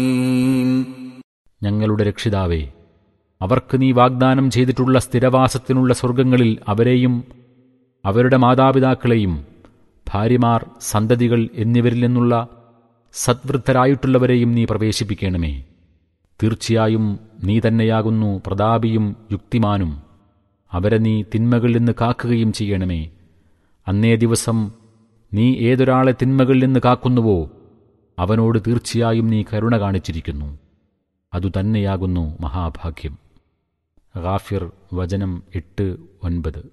ഞങ്ങളുടെ രക്ഷിതാവേ അവർക്ക് നീ വാഗ്ദാനം ചെയ്തിട്ടുള്ള സ്ഥിരവാസത്തിനുള്ള സ്വർഗങ്ങളിൽ അവരെയും അവരുടെ മാതാപിതാക്കളെയും ഭാര്യമാർ സന്തതികൾ എന്നിവരിൽ നിന്നുള്ള സദ്വൃദ്ധരായിട്ടുള്ളവരെയും നീ പ്രവേശിപ്പിക്കണമേ തീർച്ചയായും നീ തന്നെയാകുന്നു പ്രതാപിയും യുക്തിമാനും അവരെ നീ തിന്മകളിൽ നിന്ന് കാക്കുകയും ചെയ്യണമേ അന്നേ ദിവസം നീ ഏതൊരാളെ തിന്മകളിൽ നിന്ന് കാക്കുന്നുവോ അവനോട് തീർച്ചയായും നീ കരുണ കാണിച്ചിരിക്കുന്നു അതുതന്നെയാകുന്നു മഹാഭാഗ്യം ഗാഫിർ വചനം എട്ട് ഒൻപത്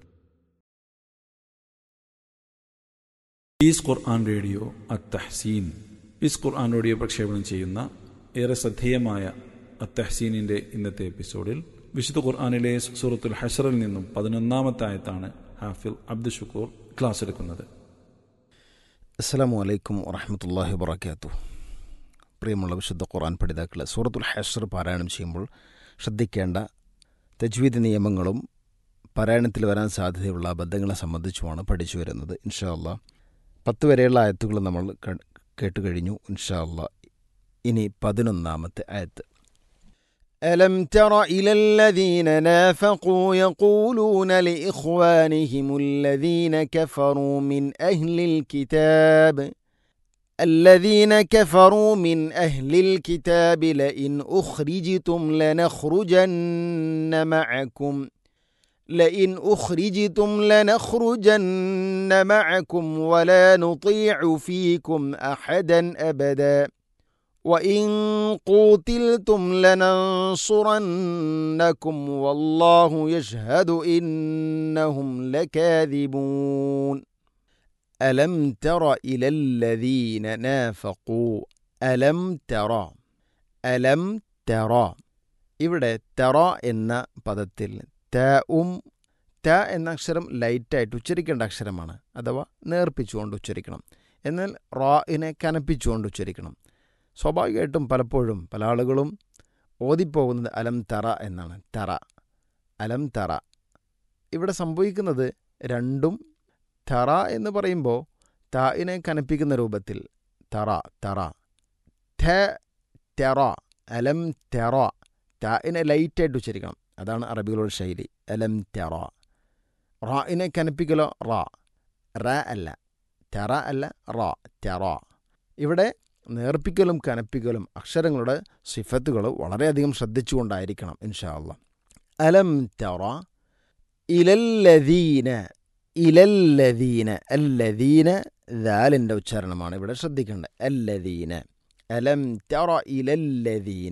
peace Quran radio Attahseen peace Quran radio പ്രക്ഷേപണം ചെയ്യുന്ന ഏറെ ശ്രദ്ധേയമായ അത്തഹ്സീനിന്റെ ഇന്നത്തെ എപ്പിസോഡിൽ വിശുദ്ധ ഖുർആാനിലെ സൂറത്തുൽ ഹഷറിൽ നിന്നും പതിനൊന്നാമത്തെ ആയത്താണ് ഹാഫിൽ അബ്ദു ഷുക്കൂർ ക്ലാസ് എടുക്കുന്നത് അസ്സാം വലൈക്കും വറഹമത്തല്ലാഹി വബർക്കാത്തു പ്രിയമുള്ള വിശുദ്ധ ഖുർആൻ പഠിതാക്കളെ സൂറത്തുൽ ഹഷർ പാരായണം ചെയ്യുമ്പോൾ ശ്രദ്ധിക്കേണ്ട തജ്വീദ് നിയമങ്ങളും പാരായണത്തിൽ വരാൻ സാധ്യതയുള്ള അബദ്ധങ്ങളെ സംബന്ധിച്ചുമാണ് പഠിച്ചു വരുന്നത് ഇൻഷാ അല്ലാ പത്ത് വരെയുള്ള ആയത്തുകൾ നമ്മൾ ക- കേട്ട് കഴിഞ്ഞു ഇൻഷാ അല്ലാ ഇനി പതിനൊന്നാമത്തെ ആയത്ത് ألم تر إلى الذين نافقوا يقولون لإخوانهم الذين كفروا من أهل الكتاب الذين كفروا من أهل الكتاب لئن أخرجتم لنخرجن معكم لئن أخرجتم لنخرجن معكم ولا نطيع فيكم أحدا أبدا وإن قوتلتم لننصرنكم والله يشهد إنهم لكاذبون ألم تر إلى الذين نافقوا ألم ترى ألم ترى ഇവിടെ തെറ എന്ന പദത്തിൽ ത ഉം ത എന്ന അക്ഷരം ലൈറ്റായിട്ട് ഉച്ചരിക്കേണ്ട അക്ഷരമാണ് അഥവാ നേർപ്പിച്ചുകൊണ്ട് ഉച്ചരിക്കണം എന്നാൽ റായിനെ കനപ്പിച്ചുകൊണ്ട് ഉച്ചരിക്കണം സ്വാഭാവികമായിട്ടും പലപ്പോഴും പല ആളുകളും ഓതിപ്പോകുന്നത് അലം തറ എന്നാണ് തറ അലം തറ ഇവിടെ സംഭവിക്കുന്നത് രണ്ടും തറ എന്ന് പറയുമ്പോൾ തായിനെ കനപ്പിക്കുന്ന രൂപത്തിൽ തറ തറ ഥ തെറ അലം തെറ തായിനെ ലൈറ്റായിട്ട് ഉച്ചരിക്കണം അതാണ് അറബികളുടെ ശൈലി അലം തെറ റായിനെ കനപ്പിക്കലോ റാ റ അല്ല തെറ അല്ല റാ തെറ ഇവിടെ നേർപ്പിക്കലും കനപ്പിക്കലും അക്ഷരങ്ങളുടെ സിഫത്തുകൾ വളരെയധികം ശ്രദ്ധിച്ചുകൊണ്ടായിരിക്കണം ഇൻഷാ അള്ളാ അലം തെറ ഇലല്ലദീന ഇലല്ലദീന അല്ലദീന ദാലിൻ്റെ ഉച്ചാരണമാണ് ഇവിടെ ശ്രദ്ധിക്കേണ്ടത് അല്ലദീന അലം തെറ ഇലല്ലദീന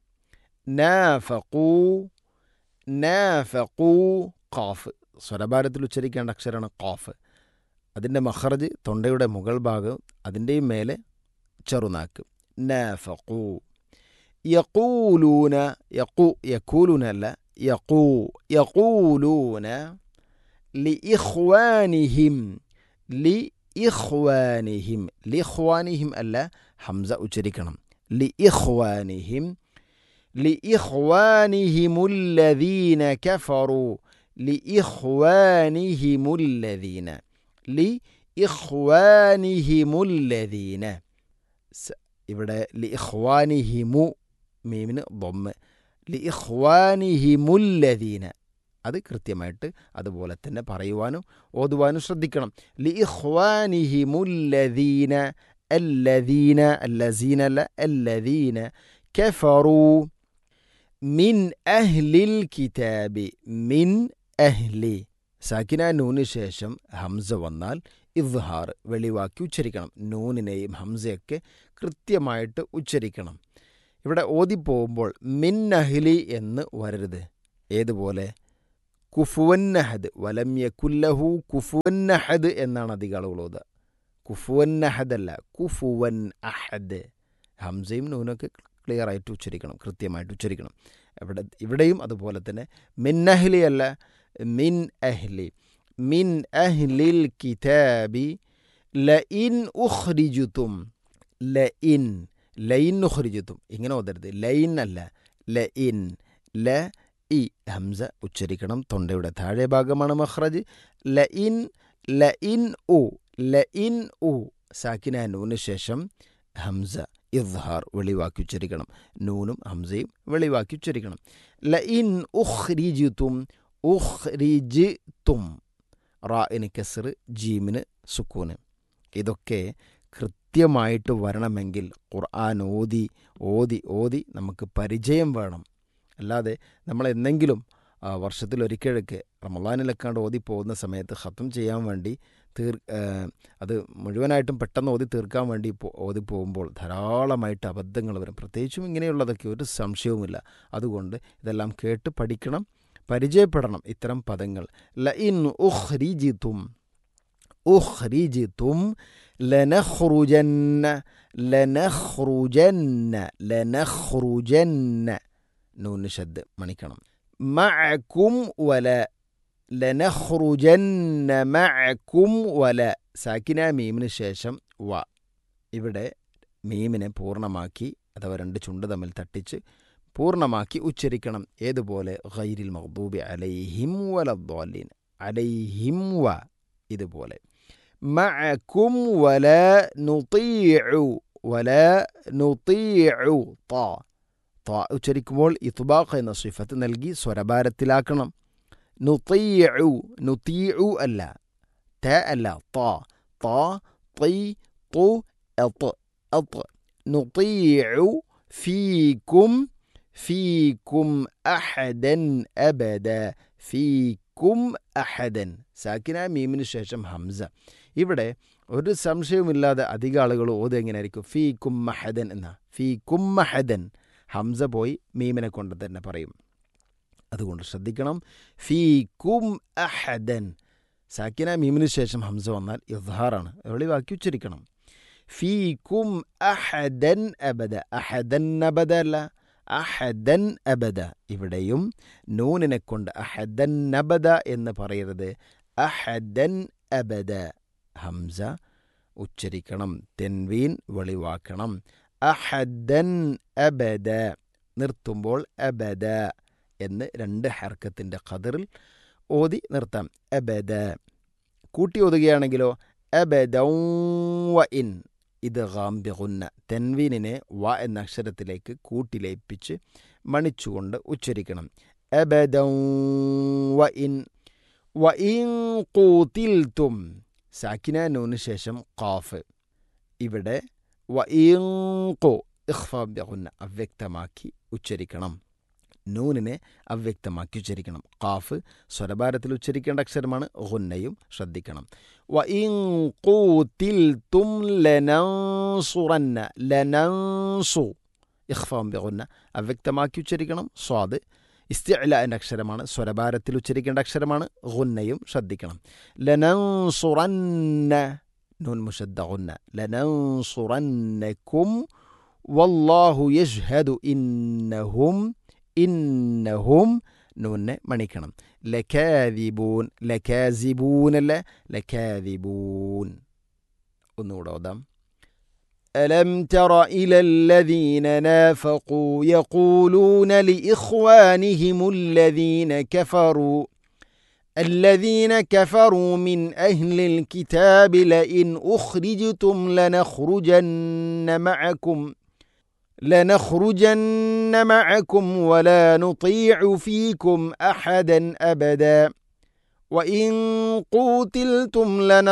നാഫഖൂ നാഫഖൂ ഖാഫ് സ്വരഭാരത്തിൽ ഉച്ചരിക്കേണ്ട അക്ഷരമാണ് ഖാഫ് അതിൻ്റെ മഹറജ് തൊണ്ടയുടെ മുകൾ ഭാഗം അതിൻ്റെയും മേലെ ചെറുനാക്ക് നാഫഖൂ യഖൂലൂന യഖൂ യഖൂലൂന അല്ല യഖൂ യഖൂലൂന ലിഇഖ്വാനിഹിം ലിഇഖ്വാനിഹിം ലിഇഖ്വാനിഹിം അല്ല ഹംസ ഉച്ചരിക്കണം ലിഇഖ്വാനിഹിം لإخوانهم الذين كفروا لإخوانهم الذين لإخوانهم الذين സ- ഇവിടെ ലി ഇഖ്വാനിഹിമു മീമിന് ബൊമ്മ് ലി ഇഖ്വാനിഹിമുല്ലദീന അത് കൃത്യമായിട്ട് അതുപോലെ തന്നെ പറയുവാനും ഓതുവാനും ശ്രദ്ധിക്കണം ലി ഇഖ്വാനിഹിമുല്ലദീന അല്ലദീന അല്ലസീന അല്ല അല്ലദീന കഫറു മിൻ അഹ്ലിൽ കിതാബി മിൻ അഹ്ലി സാക്കിന നൂന് ശേഷം ഹംസ വന്നാൽ ഇദ്ഹാർ വെളിവാക്കി ഉച്ചരിക്കണം നൂനിനെയും ഹംസയൊക്കെ കൃത്യമായിട്ട് ഉച്ചരിക്കണം ഇവിടെ ഓതിപ്പോകുമ്പോൾ മിൻ അഹ്ലി എന്ന് വരരുത് ഏതുപോലെ കുഫുവന്നഹദ് വലം യക്കുല്ലഹു കുഫുവന്നഹദ് എന്നാണ് അധിക ആളുകൾ ഓതുക കുഫുവന്നഹദ് അല്ല കുഫുവൻ അഹദ് ഹംസയും നൂനൊക്കെ ക്ലിയർ ആയിട്ട് ഉച്ചരിക്കണം കൃത്യമായിട്ട് ഉച്ചരിക്കണം ഇവിടെ ഇവിടെയും അതുപോലെ തന്നെ മിൻ അഹ്ലി അല്ല മിൻ അഹ്ലി മിൻ അഹ്ലിൽ കിതാബി ലഇൻ ഉഖ്രിജുതും ലഇൻ ലൈൻ ഉഖ്രിജുതും ഇങ്ങനെ ഓതരുത് ലൈൻ അല്ല ലഇൻ ല ഇ ഹംസ ഉച്ചരിക്കണം തൊണ്ടയുടെ താഴെ ഭാഗമാണ് മഖ്റജ് ലഇൻ ലഇൻ ഉ ലഇൻ ഉ സാക്കിന നൂന് ശേഷം ഹംസ ഇദ്ഹാർ വെളിവാക്കി ഉച്ചരിക്കണം നൂനും ഹംസയും വെളിവാക്കി ഉച്ചരിക്കണം ല ഇൻ ഉഹ്രിജിത്തും ഉഹ്രിജിത്തും റാഇന് കസർ ജീമിന് സുക്കൂന് ഇതൊക്കെ കൃത്യമായിട്ട് വരണമെങ്കിൽ ഖുർആൻ ഓതി ഓതി ഓതി നമുക്ക് പരിചയം വേണം അല്ലാതെ നമ്മൾ എന്തെങ്കിലും ആ, വർഷത്തിലൊരിക്കലൊക്കെ റമദാനിലൊക്കാണ്ട് ഓതി പോകുന്ന സമയത്ത് ഹത്തം ചെയ്യാൻ വേണ്ടി തീർ ആ, അത് മുഴുവനായിട്ടും പെട്ടെന്ന് ഓതി തീർക്കാൻ വേണ്ടി പോ- ഓതി പോകുമ്പോൾ ധാരാളമായിട്ട് അബദ്ധങ്ങൾ വരും പ്രത്യേകിച്ചും ഇങ്ങനെയുള്ളതൊക്കെ ഒരു സംശയവുമില്ല അതുകൊണ്ട് ഇതെല്ലാം കേട്ട് പഠിക്കണം പരിചയപ്പെടണം ഇത്തരം പദങ്ങൾ ല ഇൻ ഉഹ്രിജിത്തും ഉഹ്രിജിത്തും ലനഖ്റുജന്ന ലനഖ്റുജന്ന ലനഖ്റുജന്ന നൂന് ശബ്ദ് മണിക്കണം മഅക്കും വല ലനഖ്റുജന്ന മഅക്കും വല സാക്കിന മീമിന് ശേഷം വ ഇവിടെ മീമിനെ പൂർണ്ണമാക്കി അഥവാ രണ്ട് ചുണ്ട് തമ്മിൽ തട്ടിച്ച് പൂർണ്ണമാക്കി ഉച്ചരിക്കണം ഏതുപോലെ ഖൈരിൽ മഖ്ദൂബി അലൈഹിം വലദ്ദാലീൻ അലൈഹിം വ ഇതുപോലെ മഅക്കും വല നുതീഉ വല നുതീഉ ത ത ഉച്ചരിക്കുമ്പോൾ ഇത്ബാഖ് എന്ന സിഫത്ത് നൽകി സ്വരഭാരത്തിലാക്കണം നുതീഉ നുതീഉ അല്ല ത അല്ല ത ത തി തു എത്ത് എത്ത് നുതീഉ ഫീക്കും ഫീക്കും അഹദൻ അബദ ഫീക്കും അഹദൻ സാക്കിന മീമിന് ശേഷം ഹംസ ഇവിടെ ഒരു സംശയവുമില്ലാതെ അധിക ആളുകൾ ഓത് എങ്ങനെയായിരിക്കും ഫീ കുമ്മഹദൻ എന്ന ഫീ കുമ്മഹദൻ ഹംസ പോയി മീമിനെ കൊണ്ട് തന്നെ പറയും അതുകൊണ്ട് ശ്രദ്ധിക്കണം ഫീ കും അഹദൻ സാക്കിന മീമിന് ശേഷം ഹംസ വന്നാൽ ഇദ്ഹാറാണ് വെളിവാക്കി ഉച്ചരിക്കണം ഫീ കും അഹദൻ അബദ അഹദൻ അബദ അല്ല അഹദൻ അബദ ഇവിടെയും നൂനിനെ കൊണ്ട് അഹദൻ അബദ എന്ന് പറയരുത് അഹദൻ അബദ ഹംസ ഉച്ചരിക്കണം തെൻവീൻ വെളിവാക്കണം അഹദൻ അബദ നിർത്തുമ്പോൾ അബദ എന്ന് രണ്ട് ഹർക്കത്തിൻ്റെ ഖദറിൽ ഓതി നിർത്താം അബദ കൂട്ടി ഓതുകയാണെങ്കിലോ അബദൗ വ ഇൻ ഇത് ഗാംബിഗുന്ന തെൻവീനിനെ വ എന്ന അക്ഷരത്തിലേക്ക് കൂട്ടിലേപ്പിച്ച് മണിച്ചുകൊണ്ട് ഉച്ചരിക്കണം അബദൗ വ ഇൻ വ ഇൻ കൂത്തിൽത്തും സാക്കിന നൂന് ശേഷം ഖാഫ് ഇവിടെ വ ഇൻ കോ ഇഖ്ഫാബിഗുന്ന അവ്യക്തമാക്കി ഉച്ചരിക്കണം നൂനിനെ അവ്യക്തമാക്കി ഉച്ചരിക്കണം ഖാഫ് സ്വരഭാരത്തിൽ ഉച്ചരിക്കേണ്ട അക്ഷരമാണ് ഗുന്നയും ശ്രദ്ധിക്കണം വ ഇൻ കൂത്തിൽത്തും ലനൻസുറന്ന ലനൻസു ഇഖ്ഫാം ബിഗുന്ന അവ്യക്തമാക്കി ഉച്ചരിക്കണം സ്വാദ് ഇസ്തിഅല എന്ന അക്ഷരമാണ് സ്വരഭാരത്തിൽ ഉച്ചരിക്കേണ്ട അക്ഷരമാണ് ഗുന്നയും ശ്രദ്ധിക്കണം ലനൻസുറന്ന നൂൻ മുഷദ്ദ ഗുന്ന ലനൻസുറന്നക്കും വല്ലാഹു യഷ്ഹദു ഇന്നഹും ഇന്നഹും നൂന്നെ മണിക്കണം ലക്കാദിബൂൻ ലക്കാസിബൂൻ അല്ല ലക്കാദിബൂൻ ഒന്നുകൂടെ ഓതാം ألم تر إلى الذين نافقوا يقولون لإخوانهم الذين كفروا الذين كفروا من أهل الكتاب لئن أخرجتم لنخرجن معكم لنخرجن معكم ولا نطيع فيكم أحدا أبدا وإن قوتلتم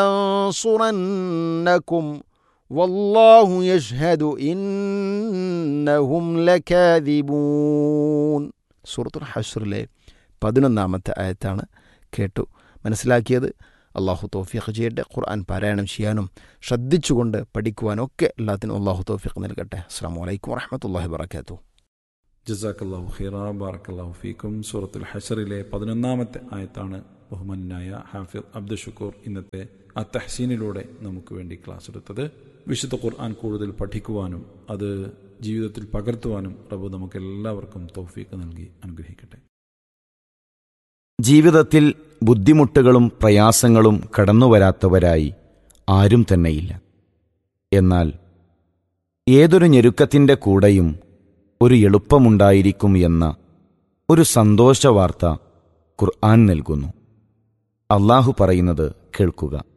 لننصرنكم والله يشهد إنهم لكاذبون سورة الحشر ലെ പതിനൊന്നാമത്തെ ആയത്താണ് കേട്ടു മനസ്സിലാക്കിയത് അള്ളാഹു തോഫീഖ് ചെയ്യട്ടെ ഖുർആൻ പാരായണം ചെയ്യാനും ശ്രദ്ധിച്ചുകൊണ്ട് പഠിക്കുവാനും ഒക്കെ എല്ലാത്തിനും അള്ളാഹു തോഫീഖ് നൽകട്ടെ അസ്സാം വലൈക്കും വറഹമത്തല്ലാഹി വർക്കാത്തു ജസാക്കല്ലാഹു ഖൈറ ബാറക്കല്ലാഹു ഫീക്കും സൂറത്തുൽ ഹഷറിലെ പതിനൊന്നാമത്തെ ആയത്താണ് ബഹുമാനായ ഹാഫിദ് അബ്ദുൽ ഷുക്കൂർ ഇന്നത്തെ ആ തഹ്സീനിലൂടെ നമുക്ക് വേണ്ടി ക്ലാസ് എടുത്തത് വിശുദ്ധ ഖുർആൻ കൂടുതൽ പഠിക്കുവാനും അത് ജീവിതത്തിൽ പകർത്തുവാനും റബ്ബ് നമുക്ക് എല്ലാവർക്കും തൗഫീക്ക് നൽകി അനുഗ്രഹിക്കട്ടെ ജീവിതത്തിൽ ബുദ്ധിമുട്ടുകളും പ്രയാസങ്ങളും കടന്നുവരാത്തവരായി ആരും തന്നെയില്ല എന്നാൽ ഏതൊരു ഞെരുക്കത്തിൻ്റെ കൂടെയും ഒരു എളുപ്പമുണ്ടായിരിക്കും എന്ന ഒരു സന്തോഷവാർത്ത ഖുർആൻ നൽകുന്നു അള്ളാഹു പറയുന്നത് കേൾക്കുക